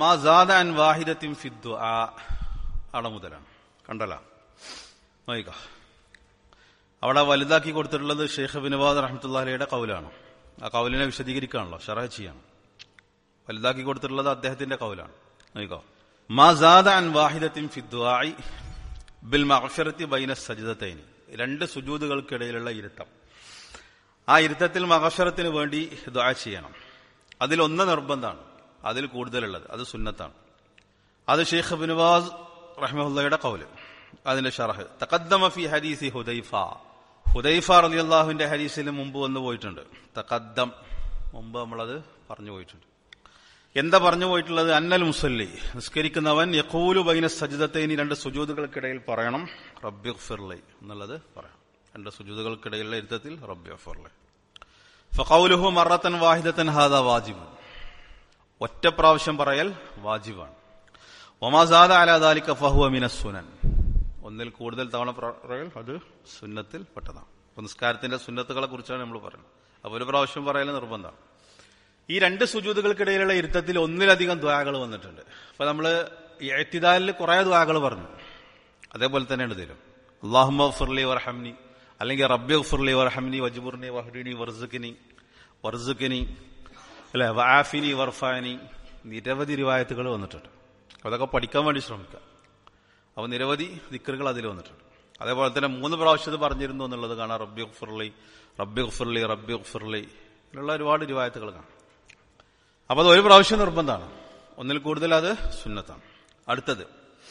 മാ സാദ അൻ വാഹിദത്തിൻ ഫിദ്ദു ആ അവിടെ മുതലാണ് കണ്ടല്ല നോയിക്ക അവിടെ വലുതാക്കി കൊടുത്തിട്ടുള്ളത് ഷെയ്ഖ് ബിനവാദ് റഹ്മത്തുല്ലാഹിയുടെ കൗലാണ് ആ കൗലിനെ വിശദീകരിക്കാണല്ലോ ഷറഹ ചെയ്യാണ് വലുതാക്കി കൊടുത്തിട്ടുള്ളത് അദ്ദേഹത്തിന്റെ കൗലാണ് നോയിക്കോ മാ സാദ അൻ വാഹിദത്തിൻ ഫിദ്ദുആഇ ബിൽ മഗ്ഫിറത്തി ബൈന സജിദത്തൈനി രണ്ട് സുജൂദുകൾക്കിടയിലുള്ള ഇരുത്തം ആ ഇരുത്തത്തിൽ മഹഷറത്തിന് വേണ്ടി ദ്വാ ചെയ്യണം അതിൽ ഒന്ന് നിർബന്ധമാണ് അതിൽ കൂടുതലുള്ളത് അത് സുന്നത്താണ് അത് ഷെയ്ഖ് ബിനുവാസ് റഹ്മുള്ളയുടെ കൗല് അതിന്റെ ഷറഹ് തഖദ്ദമ ഫി ഹദീസി ഹുദൈഫ ഹുദൈഫ റളിയല്ലാഹുവിന്റെ ഹദീസിൽ മുമ്പ് വന്നു പോയിട്ടുണ്ട് തഖദ്ദം മുമ്പ് നമ്മളത് പറഞ്ഞു പോയിട്ടുണ്ട് എന്താ പറഞ്ഞു പോയിട്ടുള്ളത് അന്നൽ മുസല്ലി നിസ്കരിക്കുന്നവൻ യഖൂലു ബൈന സജിദത്തൈനി രണ്ട് സുജൂദുകൾക്കിടയിൽ പറയണം റബ്ബി ഫിർലൈ എന്നുള്ളത് പറയാം രണ്ട് സുജൂദുകൾക്കിടയിലുള്ള ഇരുത്തത്തിൽ റബ്ബി ഫിർലൈ ഫഖൗലുഹു മറത്തൻ വാഹിദത്തൻ ഹാദ വാജിബ് ഒറ്റ പ്രാവശ്യം പറയൽ വാജിബാണ് ഒമാസാദ അലാദാലിക്ക ഫഹുവ മിന സുനൻ ഒന്നിൽ കൂടുതൽ തവണ പറയൽ അത് സുന്നത്തിൽ പെട്ടതാണ് അപ്പൊ നിസ്കാരത്തിന്റെ സുന്നത്തുകളെ കുറിച്ചാണ് നമ്മൾ പറയുന്നത് അപ്പൊ ഒരു പ്രാവശ്യം പറയൽ നിർബന്ധമാണ് ഈ രണ്ട് സുജൂതുകൾക്കിടയിലുള്ള ഇരുത്തത്തിൽ ഒന്നിലധികം ദ്വാകൾ വന്നിട്ടുണ്ട് അപ്പൊ നമ്മള് എത്തിദാലിൽ കുറെ ദ്വാകൾ പറഞ്ഞു അതേപോലെ തന്നെയാണ് ഇതിലും അള്ളാഹുമ ഫുർലി വർഹംനി അല്ലെങ്കിൽ റബ്ബി ഫുർലി വർഹംനി വജ്ബുർനി വഹ്ഡിനി വർസുക്കിനി വർസുക്കിനി അല്ലെ വാഫിനി വർഫാനി നിരവധി റിവായത്തുകൾ വന്നിട്ടുണ്ട് അതൊക്കെ പഠിക്കാൻ വേണ്ടി ശ്രമിക്കുക അപ്പൊ നിരവധി ദിക്കറുകൾ അതിൽ വന്നിട്ടുണ്ട് അതേപോലെ തന്നെ മൂന്ന് പ്രാവശ്യം ഇത് പറഞ്ഞിരുന്നു എന്നുള്ളത് കാണാം റബ്ബി ഫുർലി റബ്ബി ഫുർലി റബ്ബി ഫുർലി ഇതിലുള്ള ഒരുപാട് റിവായത്തുകൾ കാണാം അപ്പൊ അത് ഒരു പ്രാവശ്യം നിർബന്ധമാണ് ഒന്നിൽ കൂടുതൽ അത് സുന്നത്താണ് അടുത്തത്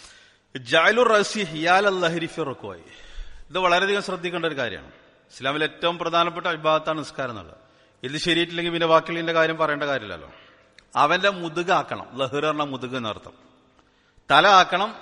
ജാലുർ റസി ഹിയാൽ അല്ലഹരി ഫിറുക്കോയി ഇത് വളരെയധികം ശ്രദ്ധിക്കേണ്ട ഒരു കാര്യമാണ് ഇസ്ലാമിൽ ഏറ്റവും പ്രധാനപ്പെട്ട വിഭാഗത്താണ് നിസ്കാരം എന്നുള്ളത് ഇത് ശരിയിട്ടില്ലെങ്കിൽ പിന്നെ ബാക്കിയുള്ള കാര്യം പറയേണ്ട കാര്യമില്ലല്ലോ അവന്റെ മുതുക ആക്കണം ലഹർ പറഞ്ഞ മുതുക എന്നർത്ഥം തല ആക്കണം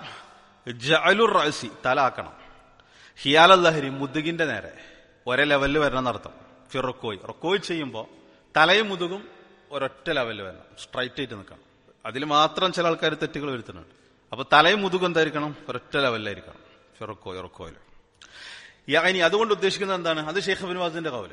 ജഅലുർ റസി തല ആക്കണം ഹിയാൽ അല്ലഹരി മുതുകിന്റെ നേരെ ഒരേ ലെവലിൽ വരണം എന്നർത്ഥം ഫിറക്കോയ് റൊക്കോയ് ചെയ്യുമ്പോൾ തലയും മുതുകും ഒരൊറ്റ ലെവലിൽ വരണം സ്ട്രൈറ്റ് ആയിട്ട് നിൽക്കണം അതിൽ മാത്രം ചില ആൾക്കാർ തെറ്റുകൾ വരുത്തുന്നുണ്ട് അപ്പൊ തലയും മുതുകും എന്തായിരിക്കണം ഒരൊറ്റ ലെവലിലായിരിക്കണം ഫിറക്കോയ് റൊക്കോയിൽ ഇനി അതുകൊണ്ട് ഉദ്ദേശിക്കുന്നത് എന്താണ് അത് ഷെയ്ഖ് ബിൻവാസിന്റെ കവല്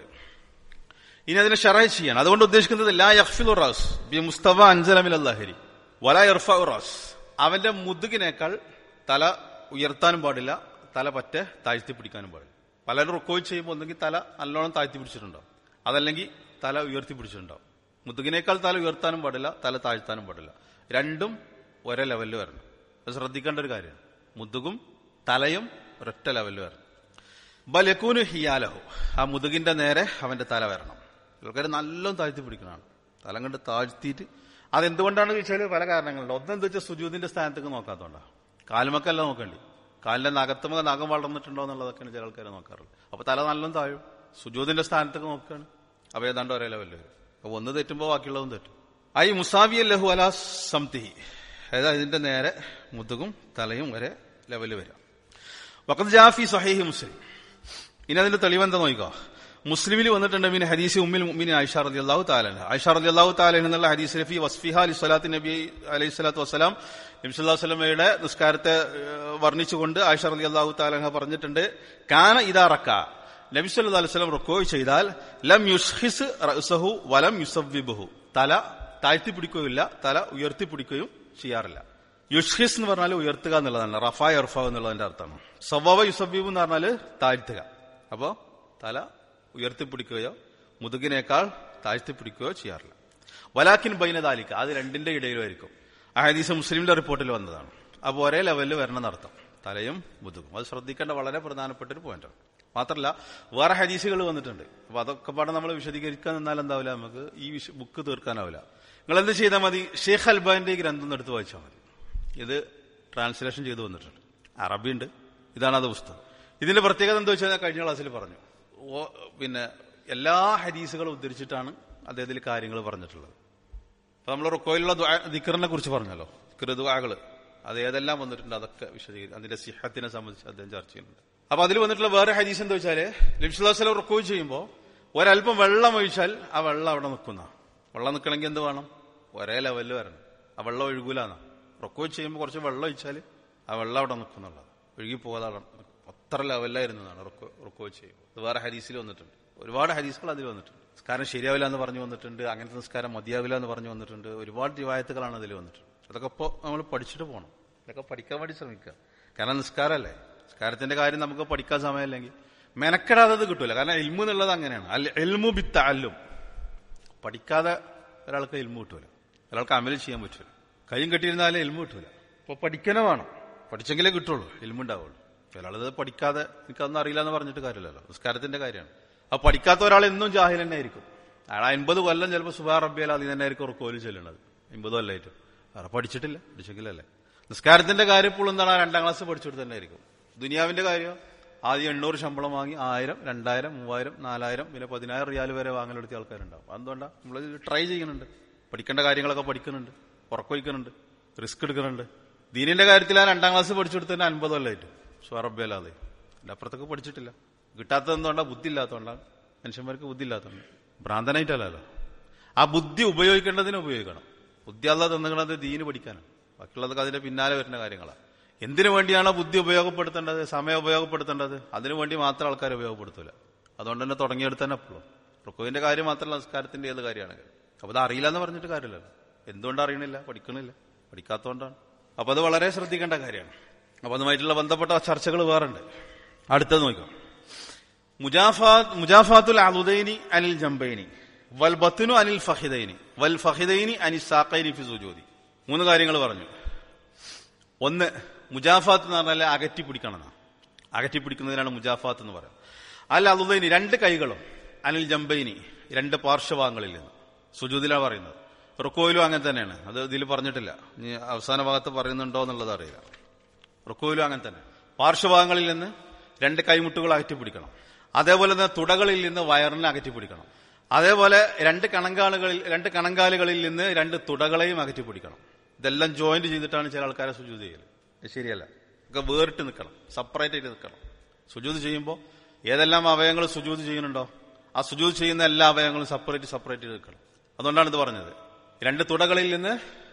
ഇനി അതിനെ ഷറായ് ചെയ്യാൻ അതുകൊണ്ട് ഉദ്ദേശിക്കുന്നത് ലാ യഖ്ഫിലു റാസ് ബി മുസ്തഫ അൻസലമിൽ അല്ലാഹരി വലാ യർഫഉ റാസ് അവന്റെ മുതുകിനേക്കാൾ തല ഉയർത്താനും പാടില്ല തല പറ്റെ താഴ്ത്തി പിടിക്കാനും പാടില്ല പലരും റുക്കോയ് ചെയ്യുമ്പോൾ ഒന്നെങ്കിൽ തല നല്ലോണം താഴ്ത്തി പിടിച്ചിട്ടുണ്ടാവും അതല്ലെങ്കിൽ തല ഉയർത്തി പിടിച്ചിട്ടുണ്ടാവും മുതുകിനേക്കാൾ തല ഉയർത്താനും പാടില്ല തല താഴ്ത്താനും പാടില്ല രണ്ടും ഒരേ ലെവലിൽ വരണം അത് ശ്രദ്ധിക്കേണ്ട ഒരു കാര്യമാണ് മുതുകും തലയും ഒരൊറ്റ ലെവലിൽ വരണം ബലക്കൂനു ഹിയാലഹു ആ മുതുകിന്റെ നേരെ അവന്റെ തല വരണം ആൾക്കാർ നല്ലോണം താഴ്ത്തി പിടിക്കണതാണ് തല കണ്ട് താഴ്ത്തിയിട്ട് അതെന്തുകൊണ്ടാണെന്ന് ചോദിച്ചാൽ പല കാരണങ്ങളുണ്ട് ഒന്നെന്താ വെച്ചാൽ സുജൂതിന്റെ സ്ഥാനത്തേക്ക് നോക്കാത്തതുകൊണ്ടാണ് കാലുമക്കല്ല നോക്കേണ്ടി കാലിന്റെ നഖത്തുമ നഖം വളർന്നിട്ടുണ്ടോ എന്നുള്ളതൊക്കെയാണ് ചില ആൾക്കാർ നോക്കാറുള്ളത് അപ്പൊ തല നല്ലോണം താഴും സുജൂതിന്റെ സ്ഥാനത്തേക്ക് നോക്കുകയാണ് അപ്പൊ ഏതാണ്ട് ഒരേ ലെവലിൽ വരും അപ്പൊ ഒന്ന് തെറ്റുമ്പോൾ ബാക്കിയുള്ളതും തെറ്റും ഐ മുസാവിയ ലഹു അല സംതിഹി അതായത് ഇതിന്റെ നേരെ മുതുകും തലയും ഒരേ ലെവലിൽ വരാം വഖദ് ജാഫി സഹീഹി മുസ്ലിം ഇനി അതിന്റെ തെളിവെന്താ നോക്കുക മുസ്ലിമിൽ വന്നിട്ടുണ്ട് പിന്നെ ഹദീസ് ഉമ്മിൽ മുഅ്മിനീൻ ആയിഷ റളിയല്ലാഹു തആല ആയിഷ റളിയല്ലാഹു തആല എന്നുള്ള ഹദീസിൽ ഫി വസ്ഫിഹ ലി സ്വലാത്തി നബി അലൈഹി സ്വലാത്തു വസ്സലാം നബി സല്ലല്ലാഹു അലൈഹി വസല്ലമയുടെ നിസ്കാരത്തെ ഏഹ്, വർണ്ണിച്ചുകൊണ്ട് ആയിഷ റളിയല്ലാഹു തആല പറഞ്ഞിട്ടുണ്ട് കാന ഇദാ റക്ക നബി സല്ലല്ലാഹു അലൈഹി വസല്ലം റുക്കോയ് ചെയ്താൽ ലം യുഷ്ഹിസ് റഅസഹു വലം യുസവ്വിബുഹു തല താഴ്ത്തി പിടിക്കുകയില്ല തല ഉയർത്തി പിടിക്കുകയും ചെയ്യാറില്ല യുഷ്ഹിസ് എന്ന് പറഞ്ഞാൽ ഉയർത്തുക എന്നുള്ളതാണ് റഫാ ഇർഫ എന്നുള്ളതിന്റെ അർത്ഥമാണ് സവവ യുസബീബ് എന്ന് പറഞ്ഞാൽ താഴ്ത്തുക അപ്പോ തല ഉയർത്തിപ്പിടിക്കുകയോ മുതുകിനേക്കാൾ താഴ്ത്തിപ്പിടിക്കുകയോ ചെയ്യാറില്ല വലാക്കിൻ ബൈനദാലിക്ക അത് രണ്ടിന്റെ ഇടയിലുമായിരിക്കും ആ ഹദീസ് മുസ്ലിമിന്റെ റിപ്പോർട്ടിൽ വന്നതാണ് അപ്പോൾ ഒരേ ലെവലിൽ വരണം എന്നർത്ഥം തലയും മുതുകും അത് ശ്രദ്ധിക്കേണ്ട വളരെ പ്രധാനപ്പെട്ട ഒരു പോയിന്റാണ് മാത്രമല്ല വേറെ ഹദീസുകൾ വന്നിട്ടുണ്ട് അപ്പൊ അതൊക്കെ പാടെ നമ്മൾ വിശദീകരിക്കാൻ നിന്നാൽ എന്താവില്ല നമുക്ക് ഈ വിഷ- ബുക്ക് തീർക്കാനാവില്ല നിങ്ങൾ എന്ത് ചെയ്താൽ മതി ഷേഖ് അൽബാന്റെ ഈ ഗ്രന്ഥം ഒന്ന് എടുത്ത് വായിച്ചാൽ മതി ഇത് ട്രാൻസ്ലേഷൻ ചെയ്തു വന്നിട്ടുണ്ട് അറബിയുണ്ട് ഇതാണ് അത് പുസ്തകം ഇതിന്റെ പ്രത്യേകത എന്താ വെച്ചാൽ ഞാൻ കഴിഞ്ഞ ക്ലാസ്സിൽ പറഞ്ഞു ഓ- പിന്നെ എല്ലാ ഹദീസുകളും ഉദ്ധരിച്ചിട്ടാണ് അദ്ദേഹത്തിൽ കാര്യങ്ങൾ പറഞ്ഞിട്ടുള്ളത് അപ്പൊ നമ്മൾ റുക്കോയിലുള്ള ദിക്കറിനെ കുറിച്ച് പറഞ്ഞല്ലോ കൃതുവാകള് അത് ഏതെല്ലാം വന്നിട്ടുണ്ട് അതൊക്കെ വിശദീകരിക്കും അതിന്റെ സിഹത്തിനെ സംബന്ധിച്ച് അദ്ദേഹം ചർച്ച ചെയ്യുന്നുണ്ട് അപ്പൊ അതിൽ വന്നിട്ടുള്ള വേറെ ഹദീസ് എന്താ വെച്ചാല് ലംസ്ലാസ്ലം റുക്കോയ് ചെയ്യുമ്പോൾ ഒരല്പം വെള്ളം ഒഴിച്ചാൽ ആ വെള്ളം അവിടെ നിൽക്കുന്ന വെള്ളം നിൽക്കണമെങ്കിൽ എന്ത് വേണം ഒരേ ലെവലിൽ വരണം ആ വെള്ളം ഒഴുകൂലെന്നാ റുക്കോയ് ചെയ്യുമ്പോൾ കുറച്ച് വെള്ളം ഒഴിച്ചാൽ ആ വെള്ളം അവിടെ നിൽക്കുന്നുള്ളത് ഒഴുകി പോകാതെ അത്ര ലെവലിലായിരുന്നതാണ് റുക്കോ റുക്കോയ് ചെയ്യുമ്പോൾ ഇത് വേറെ ഹദീസിൽ വന്നിട്ടുണ്ട് ഒരുപാട് ഹദീസുകൾ അതിൽ വന്നിട്ടുണ്ട് നിസ്കാരം ശരിയാവില്ല എന്ന് പറഞ്ഞു വന്നിട്ടുണ്ട് അങ്ങനത്തെ നിസ്കാരം മതിയാവില്ല എന്ന് പറഞ്ഞു വന്നിട്ടുണ്ട് ഒരുപാട് റിവായത്തുകളാണ് അതിൽ വന്നിട്ടുണ്ട് അതൊക്കെ ഇപ്പോൾ നമ്മൾ പഠിച്ചിട്ട് പോകണം ഇതൊക്കെ പഠിക്കാൻ വേണ്ടി ശ്രമിക്കുക കാരണം നിസ്കാരമല്ലേ നിസ്കാരത്തിന്റെ കാര്യം നമുക്ക് പഠിക്കാൻ സമയമില്ലെങ്കിൽ മെനക്കെടാതെ കിട്ടൂല കാരണം എൽമു എന്നുള്ളത് അങ്ങനെയാണ് അല്ല എൽമു ബിത്ത അല്ലും പഠിക്കാതെ ഒരാൾക്ക് എൽമു കിട്ടൂല ഒരാൾക്ക് അമല് ചെയ്യാൻ പറ്റൂല കൈയും കെട്ടിയിരുന്നാലേ എൽമു കിട്ടൂല അപ്പൊ പഠിക്കണേ വേണം പഠിച്ചെങ്കിലേ കിട്ടുള്ളൂ എൽമുണ്ടാവുള്ളൂ ഒരാളത് പഠിക്കാതെ എനിക്കതൊന്നും അറിയില്ല എന്ന് പറഞ്ഞിട്ട് കാര്യമില്ലല്ലോ നിസ്കാരത്തിന്റെ കാര്യമാണ് അപ്പൊ പഠിക്കാത്ത ഒരാൾ എന്നും ജാഹിൽ തന്നെ ആയിരിക്കും അയാൾ അൻപത് കൊല്ലം ചിലപ്പോൾ സുബാ റബ്ബിയാൽ അതിൽ തന്നെ ആയിരിക്കും ഉറക്കോല് ചെല്ലുന്നത് അമ്പത് കൊല്ലമായിട്ട് വേറെ പഠിച്ചിട്ടില്ല പഠിച്ചെങ്കിലല്ലേ നിസ്കാരത്തിന്റെ കാര്യം ഇപ്പോൾ എന്താണ് ആ രണ്ടാം ക്ലാസ് പഠിച്ചിട്ട് തന്നെ ആയിരിക്കും ദുനിയാവിന്റെ കാര്യം ആദ്യം എണ്ണൂറ് ശമ്പളം വാങ്ങി ആയിരം രണ്ടായിരം മൂവായിരം നാലായിരം പിന്നെ പതിനായിരം റിയാൽ വരെ വാങ്ങലെടുത്ത ആൾക്കാരുണ്ടാവും അതുകൊണ്ടാ നമ്മൾ ട്രൈ ചെയ്യുന്നുണ്ട് പഠിക്കേണ്ട കാര്യങ്ങളൊക്കെ പഠിക്കുന്നുണ്ട് ഉറക്കൊഴിക്കുന്നുണ്ട് റിസ്ക് എടുക്കുന്നുണ്ട് ദീനിന്റെ കാര്യത്തിൽ ആ രണ്ടാം ക്ലാസ് പഠിച്ചെടുത്ത് തന്നെ അൻപത് കൊല്ലമായിട്ട് സ്വർബ്യല്ലാതെ അതിന്റെ അപ്പുറത്തൊക്കെ പഠിച്ചിട്ടില്ല കിട്ടാത്തത് എന്തുകൊണ്ടാ ബുദ്ധി ഇല്ലാത്തതുകൊണ്ടാണ് മനുഷ്യന്മാർക്ക് ബുദ്ധി ഇല്ലാത്തതുകൊണ്ട് ഭ്രാന്തനായിട്ടല്ലല്ലോ ആ ബുദ്ധി ഉപയോഗിക്കേണ്ടതിന് ഉപയോഗിക്കണം ബുദ്ധി അല്ലാതെ തന്നുകണത് ദീന് പഠിക്കാനാണ് ബാക്കിയുള്ളതൊക്കെ അതിന്റെ പിന്നാലെ വരുന്ന കാര്യങ്ങളാണ് എന്തിനു വേണ്ടിയാണോ ബുദ്ധി ഉപയോഗപ്പെടുത്തേണ്ടത് സമയം ഉപയോഗപ്പെടുത്തേണ്ടത് അതിനു വേണ്ടി മാത്രം ആൾക്കാർ ഉപയോഗപ്പെടുത്തൂല അതുകൊണ്ട് തന്നെ തുടങ്ങിയെടുത്ത് തന്നെ എപ്പോഴും റുക്കുവിന്റെ കാര്യം മാത്രമല്ല സംസ്കാരത്തിന്റെ ഏത് കാര്യമാണെങ്കിൽ അപ്പൊ അത് അറിയില്ല എന്ന് പറഞ്ഞിട്ട് കാര്യമില്ലല്ലോ എന്തുകൊണ്ട് അറിയണില്ല പഠിക്കണില്ല പഠിക്കാത്തതുകൊണ്ടാണ് അപ്പൊ അത് വളരെ ശ്രദ്ധിക്കേണ്ട കാര്യമാണ് അപ്പൊ അതുമായിട്ടുള്ള ബന്ധപ്പെട്ട ചർച്ചകൾ വേറുണ്ട് അടുത്തത് നോക്കാം മുജാഫാത്ത് മുജാഫാത്തുൽ അലുദൈനി അനിൽ ജംബൈനി വൽ ബത്തുനു അനിൽ ഫഹിദൈനി വൽ ഫഹിദൈനി അനി സാഖൈനി ഫി സുജൂദി മൂന്ന് കാര്യങ്ങൾ പറഞ്ഞു ഒന്ന് മുജാഫാത്ത് എന്ന് പറഞ്ഞാൽ അകറ്റി പിടിക്കണം അകറ്റി പിടിക്കുന്നതിനാണ് മുജാഫാത്ത് എന്ന് പറയുന്നത് അല്ല അലുദൈനി രണ്ട് കൈകളും അനിൽ ജംബൈനി രണ്ട് പാർശ്വഭാഗങ്ങളിൽ നിന്ന് സുജൂദിലാണ് പറയുന്നത് റുക്കോയിലും അങ്ങനെ തന്നെയാണ് അത് ഇതിൽ പറഞ്ഞിട്ടില്ല ഇനി അവസാന ഭാഗത്ത് പറയുന്നുണ്ടോ എന്നുള്ളത് അറിയില്ല റുക്കോയിലും അങ്ങനെ തന്നെ പാർശ്വഭാഗങ്ങളിൽ നിന്ന് രണ്ട് കൈമുട്ടുകൾ അകറ്റി പിടിക്കണം അതേപോലെ തന്നെ തുടകളിൽ നിന്ന് വയറിനെ അകറ്റി പിടിക്കണം അതേപോലെ രണ്ട് കണങ്കാലുകളിൽ രണ്ട് കണങ്കാലുകളിൽ നിന്ന് രണ്ട് തുടകളെയും അകറ്റി പിടിക്കണം ഇതെല്ലാം ജോയിന്റ് ചെയ്തിട്ടാണ് ചില ആൾക്കാരെ സുജൂത് ചെയ്യൽ ഇത് ശരിയല്ല ഒക്കെ വേറിട്ട് നിൽക്കണം സെപ്പറേറ്റ് ആയിട്ട് നിൽക്കണം സുജൂത് ചെയ്യുമ്പോൾ ഏതെല്ലാം അവയവങ്ങൾ സുജൂത് ചെയ്യുന്നുണ്ടോ ആ സുജൂത് ചെയ്യുന്ന എല്ലാ അവയവങ്ങളും സെപ്പറേറ്റ് സെപ്പറേറ്റ് ചെയ്ത് നിൽക്കണം അതുകൊണ്ടാണ് ഇത് പറഞ്ഞത് രണ്ട് തുടകളിൽ നിന്ന്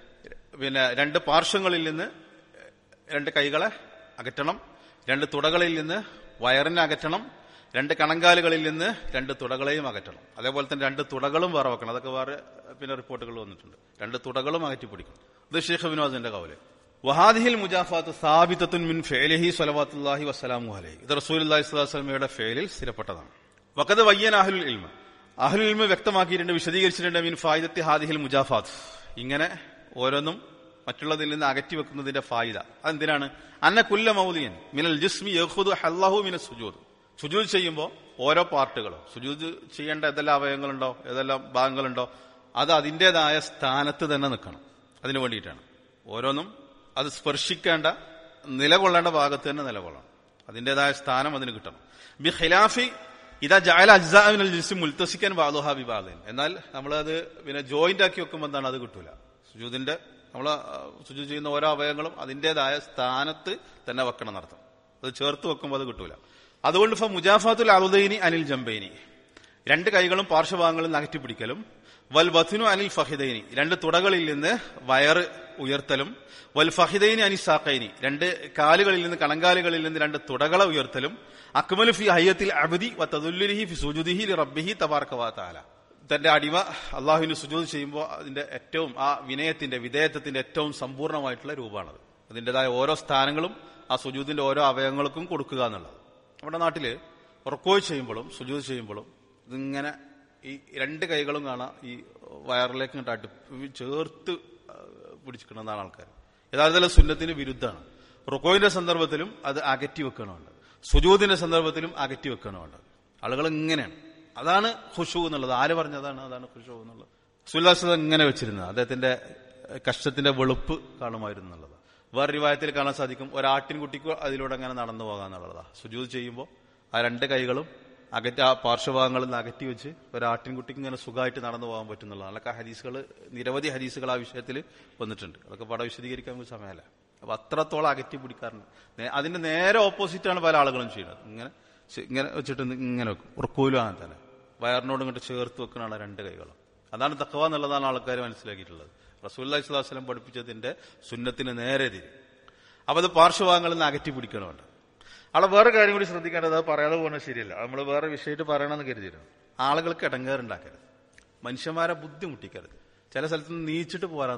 പിന്നെ രണ്ട് പാർശ്വങ്ങളിൽ നിന്ന് രണ്ട് കൈകളെ അകറ്റണം രണ്ട് തുടകളിൽ നിന്ന് വയറിനെ അകറ്റണം രണ്ട് കണങ്കാലുകളിൽ നിന്ന് രണ്ട് തുടകളെയും അകറ്റണം അതേപോലെ തന്നെ രണ്ട് തുടകളും വേറെ വെക്കണം അതൊക്കെ വേറെ പിന്നെ റിപ്പോർട്ടുകൾ വന്നിട്ടുണ്ട് രണ്ട് തുടകളും അകറ്റി പിടിക്കണം ഇത് ഷെയ്ഖ് വിനോദിന്റെ കവല് വഹാദിഹിൽ മുജാഫാത്ത് സാബിത്തത്തുൻ മിൻ ഫേലിഹി സ്വലവാത്തുല്ലാഹി വസ്സലാമു അലൈഹി ഇത് റസൂൽ അള്ളാഹി സ്വലാസ്ലമയുടെ ഫേലിൽ സ്ഥിരപ്പെട്ടതാണ് വക്കത് വയ്യൻ അഹുൽ ഇൽമ അഹുൽ ഇൽമ വ്യക്തമാക്കിയിട്ടുണ്ട് വിശദീകരിച്ചിട്ടുണ്ട് മിൻ ഫായിദത്തി ഹാദിഹിൽ മുജാഫാത്ത് ഇങ്ങനെ ഓരോന്നും മറ്റുള്ളതിൽ നിന്ന് അകറ്റി വെക്കുന്നതിന്റെ ഫായിദ അതെന്തിനാണ് അന്ന കുല്ല മൗലിയൻ മിനൽ ജിസ്മി യഹുദു ഹല്ലാഹു മിന സുജൂദ് സുജൂദ് ചെയ്യുമ്പോൾ ഓരോ പാർട്ടുകളും സുജൂദ് ചെയ്യേണ്ട ഏതെല്ലാം അവയവങ്ങളുണ്ടോ ഏതെല്ലാം ഭാഗങ്ങളുണ്ടോ അത് അതിൻ്റെതായ സ്ഥാനത്ത് തന്നെ നിൽക്കണം അതിനു വേണ്ടിയിട്ടാണ് ഓരോന്നും അത് സ്പർശിക്കേണ്ട നിലകൊള്ളേണ്ട ഭാഗത്ത് തന്നെ നിലകൊള്ളണം അതിൻ്റെതായ സ്ഥാനം അതിന് കിട്ടണം ബി ഖിലാഫി ഇതാ ജാല അജ്സാവിനൽ ജിസ് മുൽത്തസിക്കാൻ ബാലുഹ വിവാദൻ എന്നാൽ നമ്മളത് പിന്നെ ജോയിന്റ് ആക്കി വെക്കുമ്പോൾ എന്താണ് അത് കിട്ടൂല സുജൂദിന്റെ നമ്മൾ സുജൂദ് ചെയ്യുന്ന ഓരോ അവയവങ്ങളും അതിൻ്റെതായ സ്ഥാനത്ത് തന്നെ വെക്കണം എന്നർത്ഥം അത് ചേർത്ത് വെക്കുമ്പോൾ അത് കിട്ടൂല അതുകൊണ്ട് ഇപ്പൊ മുജാഫാത്തുൽ അലുദൈനി അനിൽ ജംബൈനി രണ്ട് കൈകളും പാർശ്വഭാഗങ്ങളിൽ അകറ്റി പിടിക്കലും വൽ ബഥുനു അനിൽ ഫഹിദൈനി രണ്ട് തുടകളിൽ നിന്ന് വയറ് ഉയർത്തലും വൽ ഫഹിദൈനി അനി സാഖൈനി രണ്ട് കാലുകളിൽ നിന്ന് കണങ്കാലുകളിൽ നിന്ന് രണ്ട് തുടകളെ ഉയർത്തലും അക്മലു ഫി ഹയ്യത്തിൽ അബദി വ തദുല്ലുലിഹി ഫി സുജുദിഹി ലി റബ്ബിഹി തബാറക വ തആല തന്റെ അടിമ അള്ളാഹുവിന് സുജൂദ് ചെയ്യുമ്പോൾ അതിന്റെ ഏറ്റവും ആ വിനയത്തിന്റെ വിധേയത്വത്തിന്റെ ഏറ്റവും സമ്പൂർണ്ണമായിട്ടുള്ള രൂപമാണത് അതിൻ്റെതായ ഓരോ സ്ഥാനങ്ങളും ആ സുജൂദിന്റെ ഓരോ അവയവങ്ങൾക്കും കൊടുക്കുക എന്നുള്ളത് നമ്മുടെ നാട്ടില് ഉറക്കോയ് ചെയ്യുമ്പോഴും സുജൂദ് ചെയ്യുമ്പോഴും ഇതിങ്ങനെ ഈ രണ്ട് കൈകളും കാണാം ഈ വയറിലേക്ക് ഇങ്ങോട്ട് അടുപ്പ് ചേർത്ത് പിടിച്ചിരിക്കുന്നതാണ് ആൾക്കാർ യഥാർത്ഥത്തിൽ സുന്നത്തിന് വിരുദ്ധമാണ് റുക്കോയിന്റെ സന്ദർഭത്തിലും അത് അകറ്റി വെക്കണമുണ്ട് സുജൂദിന്റെ സന്ദർഭത്തിലും അകറ്റി വെക്കണമുണ്ട് ആളുകൾ ഇങ്ങനെയാണ് അതാണ് ഖുഷു എന്നുള്ളത് ആര് പറഞ്ഞതാണ് അതാണ് ഖുഷു എന്നുള്ളത് സുല്ലാസ് ഇങ്ങനെ വെച്ചിരുന്നത് അദ്ദേഹത്തിന്റെ കഷ്ടത്തിന്റെ വെളുപ്പ് കാണുമായിരുന്നു എന്നുള്ളത് വേറെ രൂപത്തിൽ കാണാൻ സാധിക്കും ഒരാട്ടിൻകുട്ടിക്ക് അതിലൂടെ അങ്ങനെ നടന്നു പോകാന്നുള്ളതാ സുജൂത് ചെയ്യുമ്പോൾ ആ രണ്ട് കൈകളും അകറ്റി ആ പാർശ്വഭാഗങ്ങളിൽ നിന്ന് അകറ്റി വെച്ച് ഒരാട്ടിൻകുട്ടിക്ക് ഇങ്ങനെ സുഖമായിട്ട് നടന്നു പോകാൻ പറ്റുന്നുള്ളതാണ് അതൊക്കെ ഹദീസുകൾ നിരവധി ഹദീസുകൾ ആ വിഷയത്തിൽ വന്നിട്ടുണ്ട് അതൊക്കെ പടം വിശദീകരിക്കാൻ നമുക്ക് സമയമല്ല അപ്പൊ അത്രത്തോളം അകറ്റി പിടിക്കാറുണ്ട് അതിന്റെ നേരെ ഓപ്പോസിറ്റാണ് പല ആളുകളും ചെയ്യുന്നത് ഇങ്ങനെ ഇങ്ങനെ വെച്ചിട്ട് ഇങ്ങനെ വെക്കും ഉറക്കൂലും അങ്ങനെ തന്നെ വയറിനോട് ഇങ്ങോട്ട് ചേർത്ത് വെക്കുന്നതാണ് രണ്ട് കൈകളും അതാണ് തക്കവ എന്നുള്ളതാണ് ആൾക്കാർ മനസ്സിലാക്കിയിട്ടുള്ളത് റസൂല്ലാ സ്വലാസ്ലം പഠിപ്പിച്ചതിന്റെ സുന്നത്തിന് നേരെ തിരി അപ്പൊ അത് പാർശ്വഭാഗങ്ങളിൽ നിന്ന് അകറ്റി പിടിക്കണമുണ്ട് അവിടെ വേറെ കാര്യം കൂടി ശ്രദ്ധിക്കേണ്ടത് അത് പറയാതെ പോകുന്നത് ശരിയല്ല നമ്മൾ വേറെ വിഷയമായിട്ട് പറയണമെന്ന് കരുതിയിരുന്നു ആളുകൾക്ക് ഇടങ്ങേറുണ്ടാക്കരുത് മനുഷ്യന്മാരെ ബുദ്ധിമുട്ടിക്കരുത് ചില സ്ഥലത്ത് നിന്ന് നീച്ചിട്ട് പോരാൻ തോന്നും